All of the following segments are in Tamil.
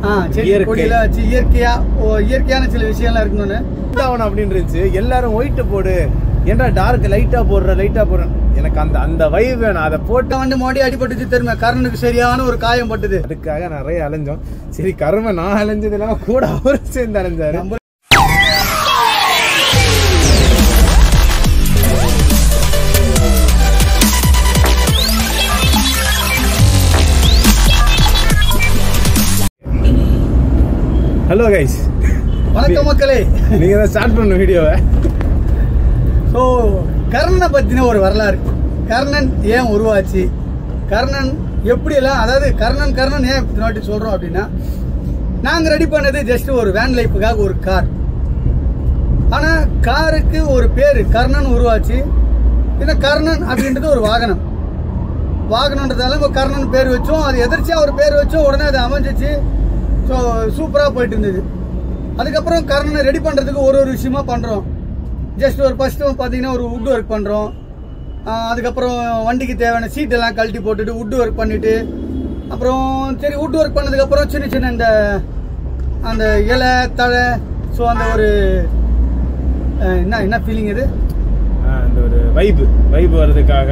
ஆ செடி இயற்கை. கொடியெல்லாம் வச்சு இயற்கையா ஓ, இயற்கையான சில விஷயம்லாம் இருக்கணும்னு ஆகணும் அப்படின்னு இருந்துச்சு எல்லாரும் ஒயிட் போடு ஏன்டா டார்க் லைட்டா போடுற லைட்டா போடுற எனக்கு அந்த அந்த வைப் வேணும் அதை போட்டு வந்து மோடி அடிபட்டுச்சு தெரியுமா கர்ணனுக்கு சரியான ஒரு காயம் பட்டுது அதுக்காக நிறைய அலைஞ்சோம் சரி கருமை நான் அலைஞ்சது இல்லாம கூட அவரும் சேர்ந்து அலைஞ்சாரு நம்ம ஹலோ கைஸ் வணக்கம் மக்களே நீங்க தான் ஸ்டார்ட் பண்ண வீடியோவை ஸோ கர்ணனை பத்தின ஒரு வரலாறு கர்ணன் ஏன் உருவாச்சு கர்ணன் எப்படியெல்லாம் அதாவது கர்ணன் கர்ணன் ஏன் பின்னாடி சொல்றோம் அப்படின்னா நாங்க ரெடி பண்ணது ஜஸ்ட் ஒரு வேன் லைஃபுக்காக ஒரு கார் ஆனா காருக்கு ஒரு பேரு கர்ணன் உருவாச்சு இந்த கர்ணன் அப்படின்றது ஒரு வாகனம் வாகனன்றதால இப்போ கர்ணன் பேர் வச்சோம் அது எதிர்ச்சியா ஒரு பேர் வச்சோம் உடனே அது அமைஞ்சிச்சு ஸோ சூப்பராக போயிட்டு இருந்தது அதுக்கப்புறம் கர்ணனை ரெடி பண்ணுறதுக்கு ஒரு ஒரு விஷயமா பண்ணுறோம் ஜஸ்ட் ஒரு ஃபஸ்ட்டு பார்த்தீங்கன்னா ஒரு வுட் ஒர்க் பண்ணுறோம் அதுக்கப்புறம் வண்டிக்கு தேவையான சீட் எல்லாம் கழட்டி போட்டுட்டு வுட் ஒர்க் பண்ணிட்டு அப்புறம் சரி வுட் ஒர்க் பண்ணதுக்கப்புறம் சின்ன சின்ன இந்த அந்த இலை தழை ஸோ அந்த ஒரு அஹ், என்ன என்ன ஃபீலிங் இது அந்த ஒரு வைப் வைப் வர்றதுக்காக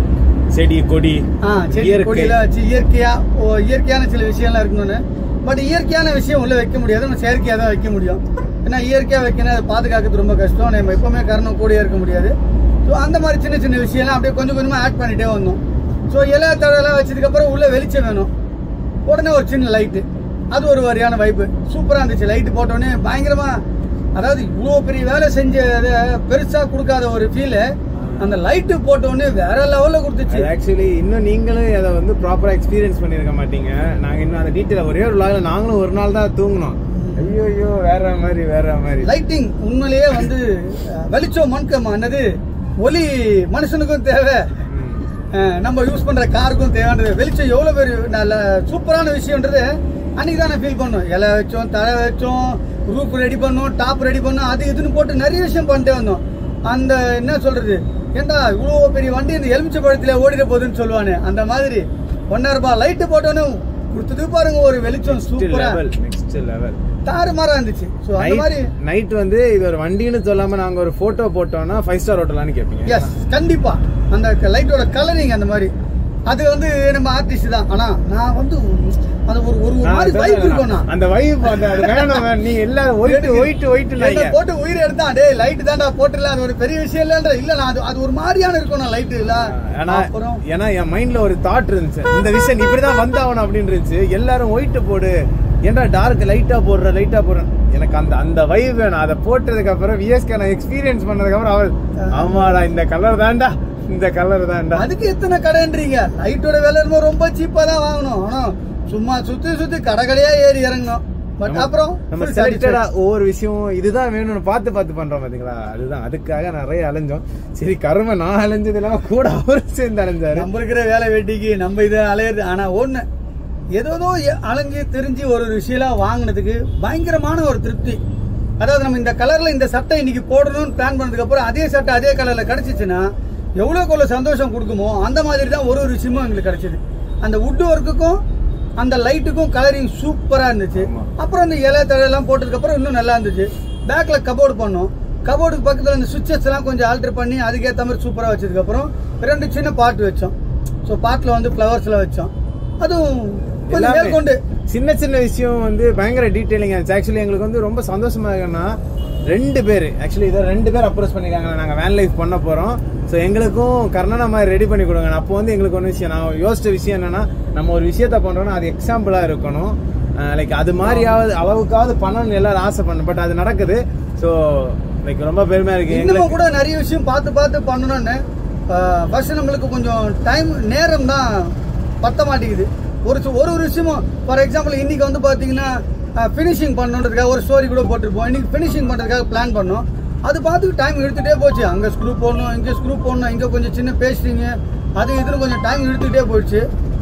செடி கொடி ஆ செடி இயற்கை. கொடியெல்லாம் வச்சு இயற்கையா ஓ, இயற்கையான சில விஷயம்லாம் இருக்கணும்னு பட் இயற்கையான விஷயம் உள்ள வைக்க முடியாது நம்ம செயற்கையாக தான் வைக்க முடியும் ஏன்னா இயற்கையா வைக்கணும் அதை பாதுகாக்கிறது ரொம்ப கஷ்டம் நம்ம எப்பவுமே கரணம் கூடயே இருக்க முடியாது ஸோ அந்த மாதிரி சின்ன சின்ன விஷயம்லாம் அப்படியே கொஞ்சம் கொஞ்சமா ஆட் பண்ணிட்டே வந்தோம் ஸோ இலை தழலாம் வச்சதுக்கு அப்புறம் உள்ள வெளிச்சம் வேணும் உடனே ஒரு சின்ன லைட்டு அது ஒரு வரியான வைப்பு சூப்பரா இருந்துச்சு லைட் போட்டோடனே பயங்கரமா அதாவது இவ்வளோ பெரிய வேலை செஞ்ச அதை பெருசா கொடுக்காத ஒரு ஃபீல் அந்த லைட்டு போட்டோடனே வேற லெவல்ல கொடுத்துச்சு அது ஆக்சுவலி இன்னும் நீங்களும் அதை வந்து ப்ராப்பரா எக்ஸ்பீரியன்ஸ் பண்ணிருக்க மாட்டீங்க நாங்க இன்னும் அந்த டீட்டெயில் ஒரே ஒரு vlogல நாங்களும் ஒரு நாள் தான் தூங்கினோம் ஐயோ ஐயோ வேற மாதிரி வேற மாதிரி லைட்டிங் உண்மையிலேயே வந்து அஹ், வெளிச்சம் மண்கம் என்னது ஒலி மனுஷனுக்கும் தேவை ம். அஹ், நம்ம யூஸ் பண்ற காருக்கும் தேவைன்றது வெளிச்சம் எவ்வளவு பெரிய நல்ல சூப்பரான விஷயம்ன்றது அன்னைக்கு தான் நான் ஃபீல் பண்ணோம் இலை வச்சோம் தலை வச்சோம் ரூப் ரெடி பண்ணோம் டாப் ரெடி பண்ணோம் அது இதுன்னு போட்டு நிறைய விஷயம் பண்ணிட்டே வந்தோம் அந்த என்ன சொல்றது ஏண்டா இவ்வளோ பெரிய வண்டி இந்த எலுமிச்சை பழத்துல ஓடிட போகுதுன்னு சொல்லுவானே அந்த மாதிரி ஒன்னாயிரம் ரூபாய் லைட்டு போட்டோன்னு கொடுத்தது பாருங்க ஒரு வெளிச்சம் நெக்ஸ்ட் சூப்பரா லெவல் நெக்ஸ்ட் லெவல் தாறுமாறா இருந்துச்சு ஸோ அந்த மாதிரி நைட் வந்து இது ஒரு வண்டின்னு சொல்லாம நாங்க ஒரு போட்டோ போட்டோம்னா ஃபைவ் ஸ்டார் ஹோட்டலான்னு கேட்பீங்க எஸ் கண்டிப்பா அந்த லைட்டோட கலரிங் அந்த மாதிரி அது வந்து நம்ம ஆர்டிஸ்ட் தான் ஆனா நான் வந்து அது ஒரு ஒரு நான் மாதிரி வைப் இருக்கும்னா அந்த வைப் அந்த அது வேணும் வேணும். நீ எல்லாரும் ஒயிட் ஒயிட் ஒயிட் என்ன போட்டு உயிர் எடுத்தா டேய் லைட் தான்டா போட்டுல அது ஒரு பெரிய விஷயம் இல்லன்ற இல்ல நான் அது அது ஒரு மாதிரியான இருக்கணும் லைட் இல்ல ஆனா அப்புறம் ஏன்னா என் மைண்ட்ல ஒரு தாட் இருந்துச்சு இந்த விஷயம் இப்படிதான் வந்தாவணும் அப்படின்னு இருந்துச்சு எல்லாரும் ஒயிட் போடு ஏன்டா டார்க் லைட்டா போடுற லைட்டா போடுற எனக்கு அந்த அந்த வைப் வேணும் அதை போட்டதுக்கு அப்புறம் விஎஸ்கே நான் எக்ஸ்பீரியன்ஸ் பண்ணதுக்கு அப்புறம் அவர் ஆமாடா இந்த கலர் தான்டா இந்த கலர் தான்டா அதுக்கு எத்தனை கடைன்றீங்க லைட்டோட விலை என்னமோ ரொம்ப சீப்பா தான் வாங்கணும் ஆனா சும்மா சுத்தி சுத்தி கடை கடையா ஏறி இறங்கணும் பட் நம்ம- அப்புறம் நம்ம full செலக்டடா satisfied. ஒவ்வொரு விஷயம் இதுதான் வேணும்னு பார்த்து பார்த்து பண்றோம் பாத்தீங்களா அதுதான் அதுக்காக நிறைய அலைஞ்சோம் சரி கருமை நான் அலைஞ்சது இல்லாம கூட அவரும் சேர்ந்து அலைஞ்சாரு நம்ம இருக்கிற வேலை வெட்டிக்கு நம்ம இதை அலையிறது ஆனா ஒண்ணு ஏதோ எ- அலைஞ்சு தெரிஞ்சு ஒரு ஒரு விஷயம் வாங்கினதுக்கு பயங்கரமான ஒரு திருப்தி அதாவது நம்ம இந்த கலர்ல இந்த சட்டை இன்னைக்கு போடணும்னு பிளான் பண்ணதுக்கு அப்புறம் அதே சட்டை அதே கலர்ல கிடைச்சிச்சுன்னா எவ்வளவுக்கு எவ்வளவு சந்தோஷம் கொடுக்குமோ அந்த மாதிரி தான் ஒரு ஒரு விஷயமும் எங்களுக்கு கிடைச்சது அந்த வுட் ஒர்க்குக்கும் அந்த லைட்டுக்கும் கலரிங் சூப்பரா இருந்துச்சு ஆமா. அப்புறம் அந்த இலை தழையெல்லாம் போட்டதுக்கு அப்புறம் இன்னும் நல்லா இருந்துச்சு பேக்ல கபோர்டு பண்ணோம் கபோர்டுக்கு பக்கத்துல இந்த சுவிச்சஸ் எல்லாம் கொஞ்சம் ஆல்டர் பண்ணி அதுக்கேற்ற மாதிரி சூப்பரா வச்சதுக்கு அப்புறம் ரெண்டு சின்ன பாட் வச்சோம் ஸோ பாட்டில் வந்து ஃப்ளவர்ஸ்ல வச்சோம் அதுவும் கொஞ்சம் எல்லாமே மேற்கொண்டு சின்ன சின்ன விஷயம் வந்து பயங்கர டீட்டெயிலிங் ஆச்சு ஆக்சுவலி எங்களுக்கு வந்து ரொம்ப சந்தோஷமா இருக்குன்னா ரெண்டு பேர் ஆக்சுவலி இதை ரெண்டு பேர் அப்ரோச் பண்ணிருக்காங்க நாங்கள் வேன் லைஃப் பண்ண போறோம் ஸோ எங்களுக்கும் கர்ணனா மாதிரி ரெடி பண்ணி கொடுங்க அப்போ வந்து எங்களுக்கு ஒன்று விஷயம் நான் யோசிச்ச விஷயம் என்னன்னா நம்ம ஒரு விஷயத்த பண்றோம்னா அது எக்ஸாம்பிளா இருக்கணும் லைக் அது மாதிரியாவது அளவுக்காவது பண்ணணும்னு எல்லாரும் ஆசை பண்ணு பட் அது நடக்குது ஸோ லைக் ரொம்ப பெருமையா இருக்கு இன்னமும் எங்களுக்கு கூட நிறைய விஷயம் பார்த்து பார்த்து பண்ணணும்னு ஃபர்ஸ்ட் நம்மளுக்கு கொஞ்சம் டைம் நேரம் தான் பத்த மாட்டேங்குது ஒரு சி- ஒரு ஒரு விஷயமும் ஃபார் எக்ஸாம்பிள் இன்னைக்கு வந்து பார்த்தீங்கன்னா ஃபினிஷிங் பண்ணணுன்றதுக்காக ஒரு ஸ்டோரி கூட போட்டிருப்போம் இன்னைக்கு ஃபினிஷிங் பண்ணுறதுக்காக பிளான் பண்ணோம் அது பார்த்து டைம் எடுத்துகிட்டே போச்சு அங்கே ஸ்க்ரூ போடணும் இங்கே ஸ்க்ரூ போடணும் இங்கே கொஞ்சம் சின்ன பேஸ்டிங்கு அது இதுன்னு கொஞ்சம் டைம் எடுத்துக்கிட்டே போயிடுச்சு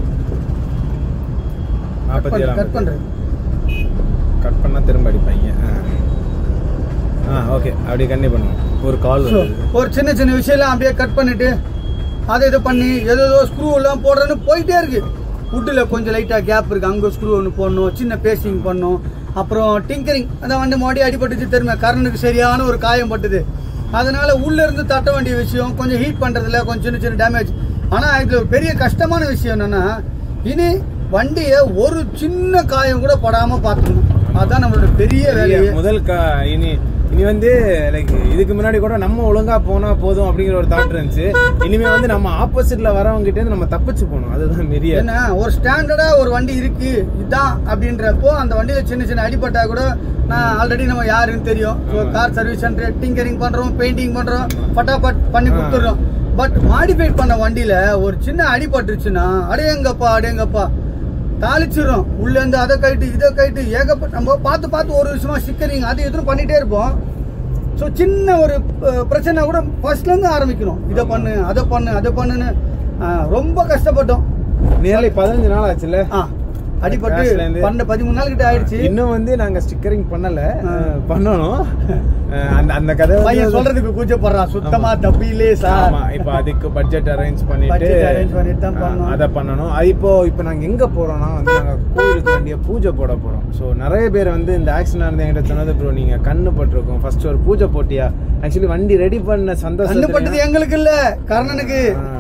நாற்பத்தி ஏழாம் கட் பண்ணுறது கட் பண்ணா திரும்ப அடிப்பாங்க ஆ. ஆ ஓகே அப்படியே கண்டினியூ பண்ணுவோம் ஒரு கால் So, ஒரு சின்ன சின்ன விஷயம்லாம் அப்படியே கட் பண்ணிட்டு அதை இது பண்ணி ஏதோ ஸ்க்ரூ எல்லாம் போடுறேன்னு போயிட்டே இருக்கு உட்டில் கொஞ்சம் லைட்டாக கேப் இருக்குது அங்கே ஸ்க்ரூ ஒன்று போடணும் சின்ன பேஸ்டிங் பண்ணணும் அப்புறம் டிங்கரிங் அந்த வண்டி மாடி அடிபட்டுச்சு தெரியுமா கரனுக்கு சரியான ஒரு காயம் பட்டுது அதனால உள்ள இருந்து தட்ட வேண்டிய விஷயம் கொஞ்சம் ஹீட் பண்றதுல கொஞ்சம் சின்ன சின்ன டேமேஜ் ஆனா இதுல ஒரு பெரிய கஷ்டமான விஷயம் என்னன்னா இனி வண்டியை ஒரு சின்ன காயம் கூட படாம பார்த்துக்கணும் அதான் நம்மளோட பெரிய வேலையே முதல் கா இனி இனி வந்து லைக் இதுக்கு முன்னாடி கூட நம்ம ஒழுங்கா போனா போதும் அப்படிங்கிற ஒரு தாட் இருந்துச்சு இனிமே வந்து நம்ம ஆப்போசிட்ல வரவங்க கிட்ட இருந்து நம்ம தப்பிச்சு போகணும் அதுதான் பெரிய என்ன ஒரு ஸ்டாண்டர்டா ஒரு வண்டி இருக்கு இதான் அப்படின்றப்போ அந்த வண்டியில சின்ன சின்ன அடிபட்டா கூட நான் ஆல்ரெடி நம்ம யாருன்னு தெரியும் கார் சர்வீஸ் சென்டர் டிங்கரிங் பண்றோம் பெயிண்டிங் பண்றோம் பட்டாபட் பண்ணி ஆ. கொடுத்துறோம் பட் மாடிஃபைட் பண்ண வண்டியில ஒரு சின்ன அடிபட்டுருச்சுன்னா அடையங்கப்பா அடையங்கப்பா தாளிச்சிடும் உள்ள இருந்து அதை கைட்டு இதை கைட்டு ஏகப்பட்ட நம்ம பார்த்து பார்த்து ஒரு விஷயமா ஸ்டிக்கரிங் அது எதுவும் பண்ணிட்டே இருப்போம் ஸோ சின்ன ஒரு அஹ், பிரச்சனை கூட ஃபர்ஸ்ட்ல இருந்து ஆரம்பிக்கணும் இதை பண்ணு அதை பண்ணு அதை பண்ணுன்னு அஹ், ரொம்ப கஷ்டப்பட்டோம் நியர்லி பதினஞ்சு நாள் ஆச்சுல்ல ஆ, அடிபட்டு Crashல இருந்து. பன்னெண்டு பதிமூணு நாள் கிட்ட ஆயிடுச்சு இன்னும் வந்து நாங்க ஸ்டிக்கரிங் பண்ணல ஆ. அஹ், பண்ணணும் அஹ், அந்த அந்த கதை வந்து- பையன் சொல்றதுக்கு கூச்சப்படுறான் சுத்தமா தப்பிலே சார் ஆமா இப்ப அதுக்கு பட்ஜெட் அரேஞ்ச் பண்ணிட்டு Budget arrange பண்ணிட்டு தான் ஆ, பண்ணோம். அத பண்ணணும் அது இப்போ இப்போ நாங்க எங்க போறோம்னா வந்து நாங்க கோயிலுக்கு வேண்டிய பூஜை போட போறோம் சோ நிறைய பேர் வந்து இந்த ஆக்சிடென்ட் நடந்து என்கிட்ட சொன்னது ப்ரோ நீங்க கண்ணு பட்டிருக்கும் ஃபர்ஸ்ட் ஒரு பூஜை போட்டியா ஆக்சுவலி வண்டி ரெடி பண்ண கண்டுபட்டது சந்தோஷம் எங்களுக்கு இல்ல கர்ணனுக்கு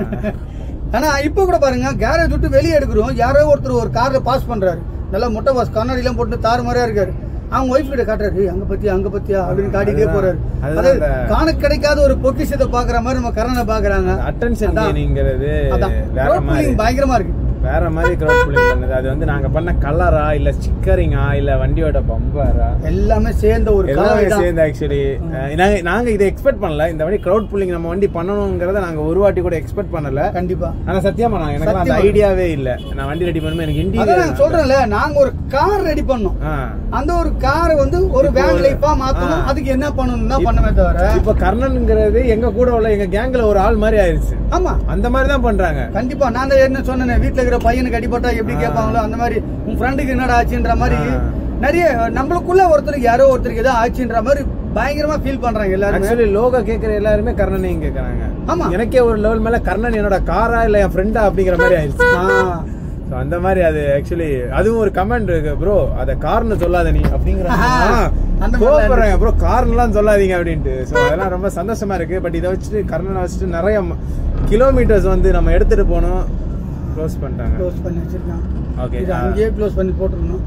ஆனா இப்ப கூட பாருங்க கேரேஜ் விட்டு வெளியே எடுக்கிறோம் யாரோ ஒருத்தர் ஒரு கார்ல பாஸ் பண்றாரு நல்லா முட்டை பாஸ் கண்ணாடி எல்லாம் போட்டு தாறு மாதிரியா இருக்காரு அவங்க ஒய்ஃப் கிட்ட காட்டுறாரு "ஏய், அங்க பத்தியா அங்க பத்தியா அப்படின்னு காட்டிட்டே அதுதான், போறாரு அதுதான் அதாவது அந்த- காண கிடைக்காத ஒரு பொக்கிஷத்தை பாக்குற மாதிரி நம்ம கர்ணனை பாக்குறாங்க அட்டென்ஷன் அதான். கெய்னிங்கிறது அதான் வேற Road மாதிரி pulling பயங்கரமா இருக்கு வேற மாதிரி கிரௌட் புல்லிங் பண்ணுது அது வந்து நாங்க பண்ண கலரா இல்ல ஸ்டிக்கரிங்கா இல்ல வண்டியோட பம்பரா எல்லாமே சேர்ந்த ஒரு எல்லாமே கலவை தான் சேர்ந்து ஆக்சுவலி நாங்க நாங்க இதை எக்ஸ்பெக்ட் பண்ணல இந்த வண்டி கிரௌட் புல்லிங் நம்ம வண்டி பண்ணணுங்கிறத நாங்க ஒரு வாட்டி கூட எக்ஸ்பெக்ட் பண்ணல கண்டிப்பா ஆனா சத்தியமா நான் எனக்கு அந்த சத்தியமா. ஐடியாவே இல்ல நான் வண்டி ரெடி பண்ணும்போது எனக்கு அதான் நான் இன்டீரியர் சொல்றேன்ல நாங்க ஒரு கார் ரெடி பண்ணோம் அந்த ஒரு காரை வந்து ஒரு இப்போ வேன் ஒரு- லைஃபா மாத்தணும் ஆ. அதுக்கு என்ன பண்ணணும் தான் பண்ணவே தவிர இப்ப கர்ணன்ங்கிறது எங்க கூட உள்ள எங்க கேங்ல ஒரு ஆள் மாதிரி ஆயிருச்சு ஆமா அந்த மாதிரி தான் பண்றாங்க கண்டிப்பா நான் தான் என்ன சொன்னேன் வீட்ல இருக்கிற பையனுக்கு அடிபட்டா எப்படி ஆ. கேட்பாங்களோ அந்த மாதிரி உன் ஃப்ரெண்டுக்கு என்னடா ஆச்சுன்ற மாதிரி ஆ. நிறைய நம்மளுக்குள்ள ஒருத்தருக்கு யாரோ ஒருத்தருக்கு ஏதோ ஆச்சுன்ற மாதிரி பயங்கரமா ஃபீல் பண்றாங்க எல்லாருமே ஆக்சுவலி லோகோ கேக்குற எல்லாருமே கர்ணனையும் கேக்குறாங்க ஆமா. எனக்கே ஒரு லெவல் மேல கர்ணன் என்னோட காரா இல்ல என் ஃப்ரெண்டா அப்படிங்கிற மாதிரி ஆயிருச்சு ஆ. So, அந்த மாதிரி அது ஆக்சுவலி அதுவும் ஒரு கமெண்ட் இருக்கு ப்ரோ அத கார்னு சொல்லாத நீ அப்படிங்கிற ஆஹா. அந்த மாதிரி கோபப்படுறாங்க ப்ரோ கார்ன்லாம் சொல்லாதீங்க அப்படின்ட்டு ஸோ அதெல்லாம் ரொம்ப சந்தோஷமா இருக்கு பட் இதை வச்சுட்டு கர்ணனை வச்சுட்டு நிறைய கிலோமீட்டர்ஸ் வந்து நம்ம எடுத்துட்டு போனோம் க்ளோஸ் பண்ணிட்டாங்க க்ளோஸ் பண்ணி வச்சிருக்கான் Okay, இது ஆ. அங்கேயே க்ளோஸ் பண்ணி போட்டுருணும்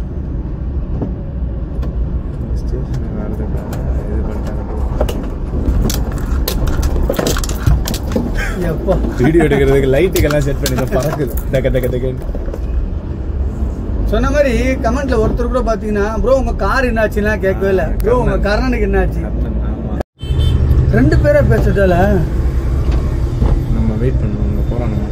ஸ்டேஷனுக்கு வரதுக்காக இது பண்ணிட்டாங்க எப்போ வீடியோ எடுக்கிறதுக்கு லைட்டுக்கெல்லாம் செட் பண்ணி தான் பறக்குது டக்க டக்க டக்குன்னு சொன்ன மாதிரி கமெண்ட்ல ஒருத்தர் கூட பாத்தீங்கன்னா ப்ரோ உங்க கார் என்னாச்சுன்னா கேட்கவே இல்ல ப்ரோ உங்க கர்ணனுக்கு என்னாச்சு கர்ணன், ஆமா ரெண்டு பேரா பேசுறதால நம்ம வெயிட் பண்ணுவோம் அங்கே போகிறோம் நம்ம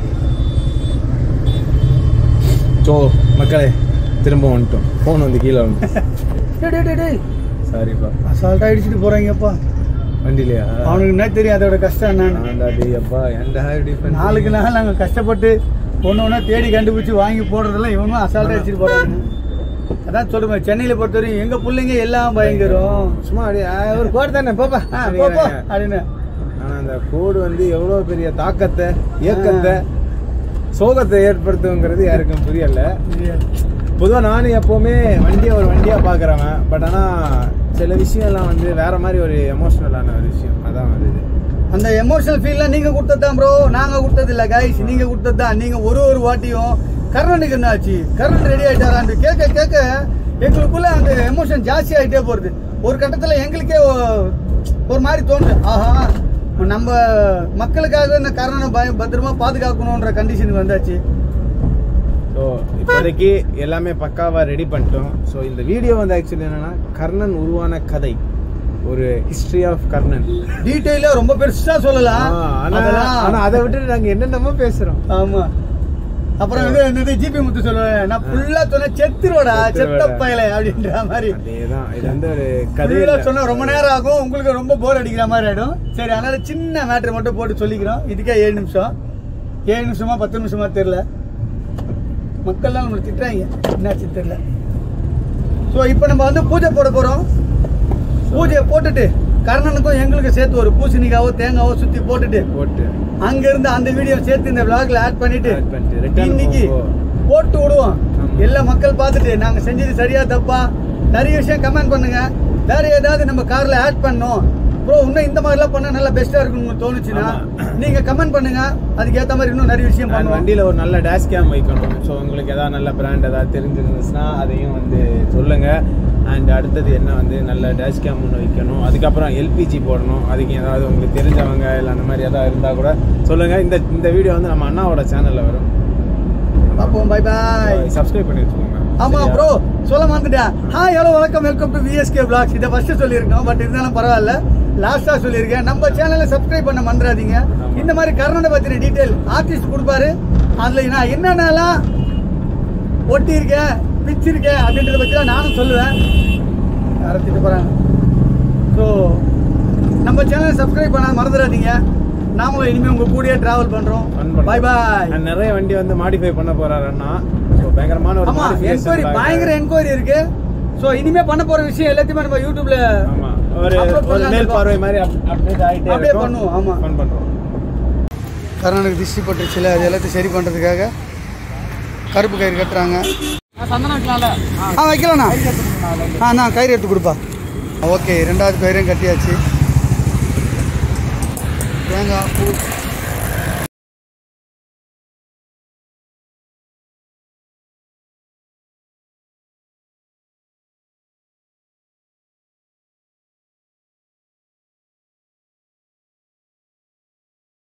ஸோ மக்களே திரும்ப வந்துட்டோம் ஃபோன் வந்து கீழே வந்து டேய், டேய், டேய், டேய். சாரிப்பா அசால்ட்டா அடிச்சுட்டு போறாங்கப்பா வண்டிலையா அவனுக்கு என்ன தெரியும் அதோட கஷ்டம் என்னன்னு ஆண்டா டேய் அப்பா ஏன்டா இப்படி நாளுக்கு நாள் நாங்க கஷ்டப்பட்டு ஒண்ணு ஒண்ணா தேடி கண்டுபிடிச்சு வாங்கி போடுறதெல்லாம் இவனும் அசால்ட்டா அடிச்சுட்டு போறாங்க அதான் சொல்லுவேன் சென்னையில பொறுத்தவரைக்கும் எங்க பிள்ளைங்க எல்லாம் பயங்கரம் சும்மா அப்படியே ஆ, ஒரு கோடு தானே போப்பா ஆ, போ, போ, அப்படின்னு ஆனால் அந்த கோடு வந்து எவ்வளோ பெரிய தாக்கத்தை இயக்கத்தை சோகத்தை ஏற்படுத்துங்கிறது யாருக்கும் புரியல பொதுவாக நானும் எப்போவுமே வண்டியை ஒரு வண்டியாக பார்க்குறவன் பட் ஆனால் சில விஷயம்லாம் வந்து வேற மாதிரி ஒரு எமோஷ்னலான ஒரு விஷயம் அதான் வந்து இது அந்த எமோஷனல் ஃபீல்லாம் நீங்க கொடுத்ததுதான் ப்ரோ நாங்க கொடுத்தது இல்ல கைஸ் நீங்க கொடுத்தது தான் நீங்க ஒரு ஒரு வாட்டியும் கர்ணனுக்கு என்ன ஆச்சு கர்ணன் ரெடி ஆயிட்டாரான்னு கேட்க கேட்க எங்களுக்குள்ள அந்த எமோஷன் ஜாஸ்தி ஆயிட்டே போறது ஒரு கட்டத்துல எங்களுக்கே ஒ- ஒரு மாதிரி தோணுது ஆஹா நம்ம மக்களுக்காக இந்த கர்ணனை பய பத்திரமா பாதுகாக்கணும்ன்ற கண்டிஷனுக்கு வந்தாச்சு ஸோ இப்போதைக்கு எல்லாமே பக்காவாக ரெடி பண்ணிட்டோம் ஸோ இந்த வீடியோ வந்து ஆக்சுவலி என்னன்னா கர்ணன் உருவான கதை ஒரு ஹிஸ்டரி ஆஃப் கர்ணன் டீட்டெயிலா ரொம்ப பெருசா சொல்லலாம் ஆ, ஆனா அதெல்லாம் ஆனா அதை விட்டுட்டு நாங்க என்னென்னமோ பேசுறோம் ஆமா அப்புறம் வந்து என்னது ஜிபி முத்து சொல்லுவேன் நான் ஃபுல்லா சொன்னேன் செத்துருவடா செத்த செத்துருவடா. பயல அப்படின்ற மாதிரி அதேதான் இது வந்து ஒரு கதையில கதையில சொன்னா ரொம்ப நேரம் ஆகும் உங்களுக்கு ரொம்ப போர் அடிக்கிற மாதிரி ஆயிடும் சரி அதனால சின்ன மேட்ரு மட்டும் போட்டு சொல்லிக்கிறோம் இதுக்கே ஏழு நிமிஷம் ஏழு நிமிஷமா பத்து நிமிஷமா தெரியல மக்கள்லாம் நம்மளை திட்டுறாங்க என்னாச்சு தெரியல ஸோ இப்போ நம்ம வந்து பூஜை போட போறோம் பூஜையை போட்டுட்டு கர்ணனுக்கும் எங்களுக்கும் சேர்த்து ஒரு பூசணிக்காவோ தேங்காவோ சுத்தி போட்டுட்டு போட்டு அங்க இருந்து அந்த வீடியோ சேர்த்து இந்த vlogல ஆட் பண்ணிட்டு add பண்ணிட்டு return இன்னைக்கு போகும். போட்டு விடுவோம் ஆமா. எல்லா மக்கள் பார்த்துட்டு நாங்க செஞ்சது சரியா தப்பா நிறைய விஷயம் கமெண்ட் பண்ணுங்க வேற ஏதாவது நம்ம கார்ல ஆட் பண்ணோம் ப்ரோ இன்னும் இந்த மாதிரிலாம் பண்ணா நல்லா பெஸ்டா இருக்கும்னு தோணுச்சுன்னா ஆமா. நீங்க கமெண்ட் பண்ணுங்க அதுக்கு ஏத்த மாதிரி இன்னும் நிறைய விஷயம் அண்ட் பண்ணுவோம் வண்டியில் ஒரு நல்ல டேஷ் கேம் வைக்கணும் ஸோ உங்களுக்கு ஏதாவது நல்ல பிராண்ட் ஏதாவது தெரிஞ்சிருந்துச்சுன்னா அதையும் வந்து சொல்லுங்க அண்ட் அடுத்தது என்ன வந்து நல்ல டேஷ் கேம் ஒன்று வைக்கணும் அதுக்கப்புறம் எல்பிஜி போடணும் அதுக்கு ஏதாவது உங்களுக்கு தெரிஞ்சவங்க இல்லை அந்த மாதிரி ஏதாவது இருந்தால் கூட சொல்லுங்க இந்த இந்த வீடியோ வந்து நம்ம அண்ணாவோட சேனலில் வரும் பார்ப்போம் பை பாய் சப்ஸ்கிரைப் பண்ணி வச்சுக்கோங்க ஆமா சரியா? ப்ரோ சொல்ல மாட்டேன் ஹாய் ஹலோ வணக்கம் வெல்கம் டு விஎஸ்கே பிளாக்ஸ் இதை ஃபர்ஸ்ட் சொல்லியிருக்கோம் பட் இருந்தாலும் பரவாயில்ல லாஸ்டா சொல்லியிருக்கேன் நம்ம சேனலை சப்ஸ்கிரைப் பண்ண மறந்துடாதீங்க ஆமா. இந்த மாதிரி கர்நாடக பத்தின டீடைல் ஆர்டிஸ்ட் கொடுப்பாரு அதுல நான் என்னென்னலாம் ஒட்டியிருக்கேன் பிச்சிருக்கேன் அப்படின்றத பற்றிலாம் நானும் சொல்லுவேன் யாரத்திட்டு போறாங்க ஸோ நம்ம சேனலை சப்ஸ்கிரைப் பண்ண மறந்துடாதீங்க நாமளும் இனிமேல் உங்க கூடயே டிராவல் பண்றோம் Fun பண்றோம். பை பாய் And நிறைய வண்டி வந்து மாடிஃபை பண்ண போறாரு அண்ணா ஸோ பயங்கரமான ஒரு ஆமா modification என்கொயரி க்காக- பயங்கர என்கொயரி இருக்கு சோ இனிமே பண்ண போற விஷயம் எல்லாத்தையுமே நம்ம யூடியூப்ல ஆமா ஒரு Upload ஒரு பண்ணலாம் மேல் இருக்கோம். பார்வை மாதிரி அப்டேட் ஆகிட்டே அப்படியே பண்ணுவோம், ஆமா. ஃபன் பண்றோம் கர்நாடக திருஷ்டி பட்டுச்சுல அது எல்லாத்தையும் சரி பண்றதுக்காக கருப்பு கயிறு கட்டுறாங்க சந்தனம் வைக்கலாம்ல ஆ வைக்கலாண்ணா ஆ நான் கயிறு எடுத்து கொடுப்பா ஓகே ரெண்டாவது கயிறையும் கட்டியாச்சு தேங்காய் பூ